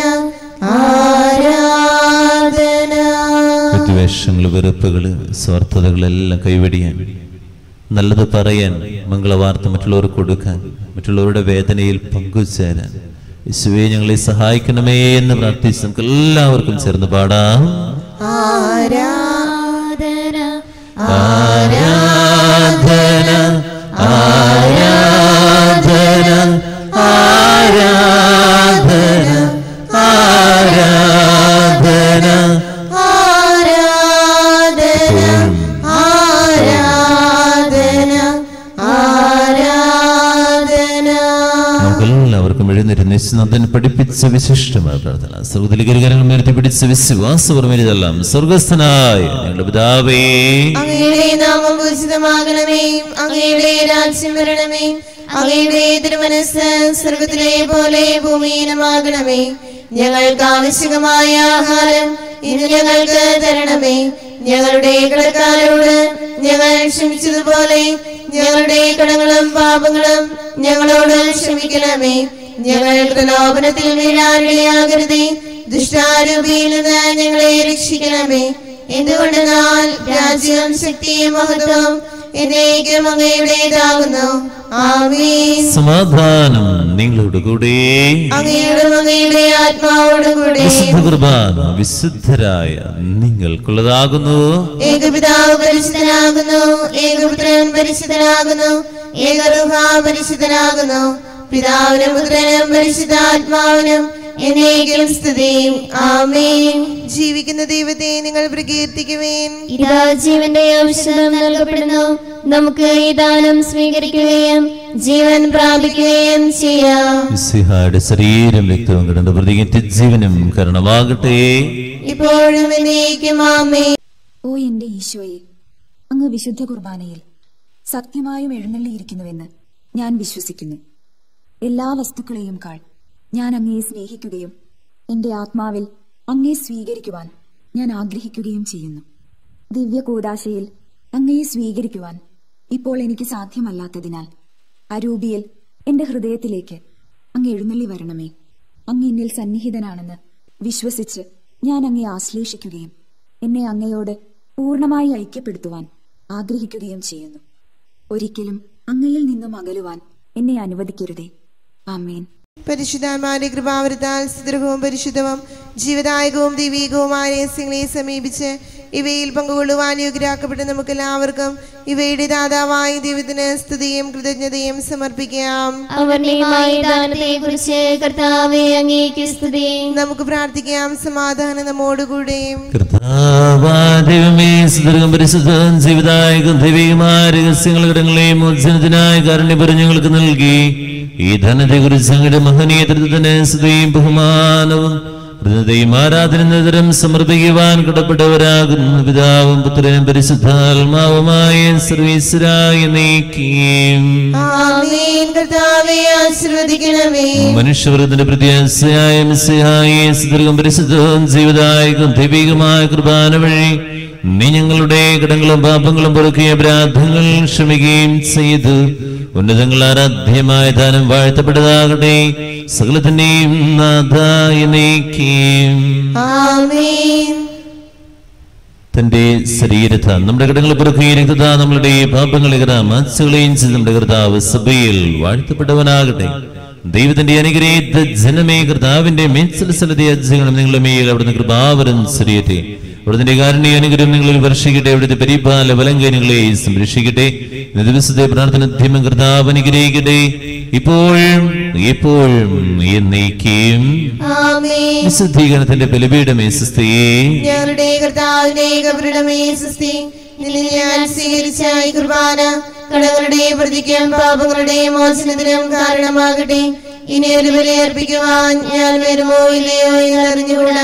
ആരാധന വിദ്വേഷങ്ങൾ വെറുപ്പുകൾ സ്വാർത്ഥതകളെല്ലാം കൈവടിയാൻ നല്ലത് പറയാൻ മംഗളവാർത്ത മറ്റുള്ളവർക്ക് കൊടുക്കാൻ മറ്റുള്ളവരുടെ വേദനയിൽ പങ്കുചേരാൻ യേശുവെ ഞങ്ങളെ സഹായിക്കണമേ എന്ന് പ്രാർത്ഥിച്ച് നമുക്ക് എല്ലാവർക്കും ചേർന്ന് പാടാം ആരാധന ആരാധന ആരാധന ആരാധന ആരാധന ആരാധന ആരാധന ആരാധന നമുക്ക് എല്ലാവർക്കും എഴുന്നേറ്റ് നിശ്ചനത്തിന് പഠിപ്പിച്ച വിശിഷ്ടമായ പ്രാർത്ഥന സർവ്വതിലികരികരങ്ങൾ ഉയർത്തി പിടിച്ച വിശ്വാസപരമേതെല്ലാം സ്വർഗസ്ഥനായ ഞങ്ങളുടെ പിതാവേ അങ്ങയുടെ നാമം പൂജിതമാകണമേ അങ്ങയുടെ രാജ്യം വരണമേ അങ്ങയുടെ തിരുമനസ് സ്വർഗത്തിലെ പോലെ ഭൂമിയിലുമാകണമേ ഞങ്ങൾക്ക് ആവശ്യകമായ ആഹാരം ഇന്ന് ഞങ്ങൾക്ക് തരണമേ ഞങ്ങളുടെ കടക്കാരോട് ഞങ്ങൾ ക്ഷമിച്ചതുപോലെ ഞങ്ങളുടെ കടങ്ങളും പാപങ്ങളും ഞങ്ങളോട് ക്ഷമിക്കണമേ ഞങ്ങൾ പ്രലോഭനത്തിൽ വീഴാനിടയാകരുതേ ദുഷ്ടാരൂപിയിൽ നിന്ന് ഞങ്ങളെ രക്ഷിക്കണമേ എന്തുകൊണ്ടെന്നാൽ രാജ്യം ശക്തിയും മഹത്വം എന്നേക്കും അങ്ങയുടേതാകുന്നു ആമീൻ സമാധാനം നിങ്ങളുടെ കൂടെ അങ്ങയുടെ അങ്ങയുടെ ആത്മാവോടും കൂടെ വിശുദ്ധ കുർബാന വിശുദ്ധരായ നിങ്ങൾക്കുള്ളതാകുന്നു ഏകപിതാവ് പരിശുദ്ധനാകുന്നു ഏകപുത്രൻ പരിശുദ്ധനാകുന്നു ഏകറുഹ പരിശുദ്ധനാകുന്നു പിതാവിനും പുത്രനും പരിശുദ്ധാത്മാവിനും എന്നേക്കും സ്തുതി ആമേൻ ജീവിക്കുന്ന ദൈവത്തെ നിങ്ങൾ പ്രകീർത്തിക്കുവേൻ ഇതാ ജീവന്റെ ഔഷധം നൽകപ്പെടുന്നു നമുക്ക് ഈ ദാനം സ്വീകരിക്കുകയും ജീവൻ പ്രാപിക്കുകയും ചെയ്യാം മിശിഹായുടെ ശരീരം വ്യക്തവും കിടന്ന പ്രതികറ്റ് ജീവനും കരണമാകട്ടെ ഇപ്പോഴും എന്നേക്കും ആമേൻ ഓ എന്റെ ഈശോയെ അങ്ങ് വിശുദ്ധ കുർബാനയിൽ സത്യമായും എഴുന്നള്ളിയിരിക്കുന്നുവെന്ന് ഞാൻ വിശ്വസിക്കുന്നു എല്ലാ വസ്തുക്കളെയും കാൾ ഞാൻ അങ്ങയെ സ്നേഹിക്കുകയും എന്റെ ആത്മാവിൽ അങ്ങയെ സ്വീകരിക്കുവാൻ ഞാൻ ആഗ്രഹിക്കുകയും ചെയ്യുന്നു ദിവ്യ കൂദാശയിൽ അങ്ങയെ സ്വീകരിക്കുവാൻ ഇപ്പോൾ എനിക്ക് സാധ്യമല്ലാത്തതിനാൽ അരൂപിയിൽ എന്റെ ഹൃദയത്തിലേക്ക് അങ്ങ് എഴുന്നള്ളി വരണമേ അങ്ങ് എന്നിൽ സന്നിഹിതനാണെന്ന് വിശ്വസിച്ച് ഞാൻ അങ്ങയെ ആശ്ലേഷിക്കുകയും എന്നെ അങ്ങയോട് പൂർണ്ണമായി ഐക്യപ്പെടുത്തുവാൻ ആഗ്രഹിക്കുകയും ചെയ്യുന്നു ഒരിക്കലും അങ്ങയിൽ നിന്നും അകലുവാൻ എന്നെ അനുവദിക്കരുതേ ആമേൻ പരിശുദ്ധാത്മാവിന്റെ കൃപാവരത്താൽ സുദൃഢവും പരിശുദ്ധവും ജീവദായകവും ദൈവീകവുമായ രഹസ്യങ്ങളെ സമീപിച്ച് ഇവയിൽ പങ്കുകൊള്ളുവാൻ യോഗ്യരാക്കപ്പെട്ട നമുക്ക് എല്ലാവർക്കും ഇവയുടെ ദാതാവായ ദൈവത്തിന് സ്തുതിയും കൃതജ്ഞതയും സമർപ്പിക്കാം അവർണീയമായ ദാനത്തെ കുറിച്ച് കർത്താവെ അങ്ങേക്ക് സ്തുതി നമുക്ക് പ്രാർത്ഥിക്കാം സമാധാനം നമ്മോടുകൂടെയും കർത്താവാദൈവമേ സുദീർഘം പരിശുദ്ധം ജീവിതായകം ദൈവികമായ രഹസ്യങ്ങൾ ഘടങ്ങളെയും മോചനത്തിനായ കാരുണ്യപരം ഞങ്ങൾക്ക് നൽകി ഈ ധനത്തെ കുറിച്ച് ഞങ്ങളുടെ മഹനീയ തൃത്വത്തിന് സ്തുതിയും ബഹുമാനവും കൃതയും ആരാധന നിരന്തരം സമർപ്പിക്കുവാൻ കടപ്പെട്ടവരാകുന്നു പിതാവും പുത്രനും പരിശുദ്ധാത്മാവുമായ സർവീശ്വരായ നീക്കിയും ആമേൻ കർത്താവെ ആശീർവദിക്കണമേ മനുഷ്യവർഗത്തിന്റെ പ്രത്യാശയായ മിസ്സയായ സുദീർഘം പരിശുദ്ധവും ജീവിതായകം ദൈവികമായ കുർബാന വഴി നീ ഞങ്ങളുടെ കടങ്ങളും പാപങ്ങളും പൊറുക്കിയ അപരാധങ്ങൾ ക്ഷമിക്കുകയും ചെയ്തു ഉന്നതങ്ങൾ ആരാധ്യമായ ദാനം വാഴ്ത്തപ്പെട്ടതാകട്ടെ സകലത്തിന്റെയും നാഥായ നീക്കിയും ആമേൻ തന്റെ ശരീരത്ത നമ്മുടെ കടങ്ങൾ പൊറുക്കുകയും രക്തത നമ്മളുടെ പാപങ്ങളെ മാച്ചുകളെയും ചെയ്ത് നമ്മുടെ കർത്താവ് സഭയിൽ വാഴ്ത്തപ്പെട്ടവനാകട്ടെ ദൈവത്തിന്റെ അനുഗ്രഹിത ജനമേ കർത്താവിന്റെ മേത്സലസലതയെ അജ്ജകളും നിങ്ങളുടെ മേൽ അവിടുന്ന് കൃപാവരം ശരീരത്തെ അവിടുത്തെ കാരുണ്യ അനുഗ്രഹം നിങ്ങളിൽ വർഷിക്കട്ടെ അവിടുത്തെ പരിപാല വലങ്കനുകളെ സംരക്ഷിക്കട്ടെ ഇന്ന് ദിവസത്തെ പ്രാർത്ഥന കർത്താവ് അനുഗ്രഹിക്കട്ടെ ഇപ്പോഴും എപ്പോഴും എന്നേക്കും ആമേൻ വിശുദ്ധീകരണത്തിന്റെ ബലിപീഠമേ സുസ്ഥയെ ഞങ്ങളുടെ കർത്താവിന്റെ കബറിടമേ സുസ്തി നിന്നിൽ ഞാൻ സ്വീകരിച്ച ഈ കുർബാന കടങ്ങളുടെ പ്രതിക്കും പാപങ്ങളുടെ മോചനത്തിനും കാരണമാകട്ടെ ഇനി ഒരു ബലി അർപ്പിക്കുവാൻ ഞാൻ വരുമോ ഇല്ലയോ എന്ന് അറിഞ്ഞുകൂടാ